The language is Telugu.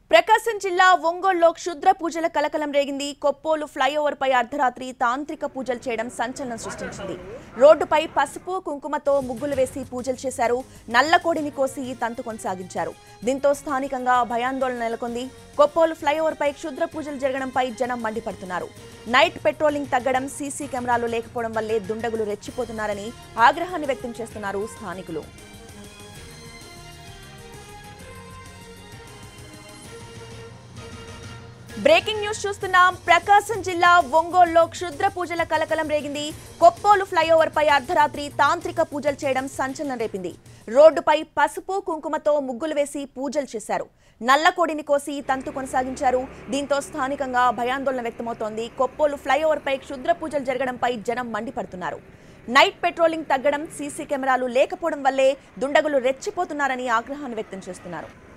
ప్రకాశం జిల్లా ఒంగోలులో క్షుద్ర పూజల కలకలం రేగింది కొప్పోలు ఫ్లైఓవర్ పై అర్ధరాత్రి తాంత్రిక పూజలు చేయడం సంచలనం సృష్టించింది రోడ్డుపై పసుపు కుంకుమతో ముగ్గులు వేసి పూజలు చేశారు నల్ల కోడిని కోసి ఈ తంతు కొనసాగించారు దీంతో స్థానికంగా భయాందోళన నెలకొంది కొప్పోలు ఫ్లైఓవర్ పై క్షుద్ర పూజలు జరగడంపై జనం మండిపడుతున్నారు నైట్ పెట్రోలింగ్ తగ్గడం సీసీ కెమెరాలు లేకపోవడం వల్లే దుండగులు రెచ్చిపోతున్నారని ఆగ్రహాన్ని వ్యక్తం చేస్తున్నారు స్థానికులు బ్రేకింగ్ న్యూస్ చూస్తున్నాం ప్రకాశం జిల్లా ఒంగోలులో క్షుద్ర పూజల కలకలం రేగింది కొప్పోలు ఫ్లైఓవర్ పై అర్ధరాత్రి తాంత్రిక పూజలు చేయడం సంచలనం రేపింది రోడ్డుపై పసుపు కుంకుమతో ముగ్గులు వేసి పూజలు చేశారు నల్లకోడిని కోసి తంతు కొనసాగించారు దీంతో స్థానికంగా భయాందోళన వ్యక్తమవుతోంది కొప్పోలు ఫ్లైఓవర్ పై క్షుద్ర పూజలు జరగడంపై జనం మండిపడుతున్నారు నైట్ పెట్రోలింగ్ తగ్గడం సీసీ కెమెరాలు లేకపోవడం వల్లే దుండగులు రెచ్చిపోతున్నారని ఆగ్రహాన్ని వ్యక్తం చేస్తున్నారు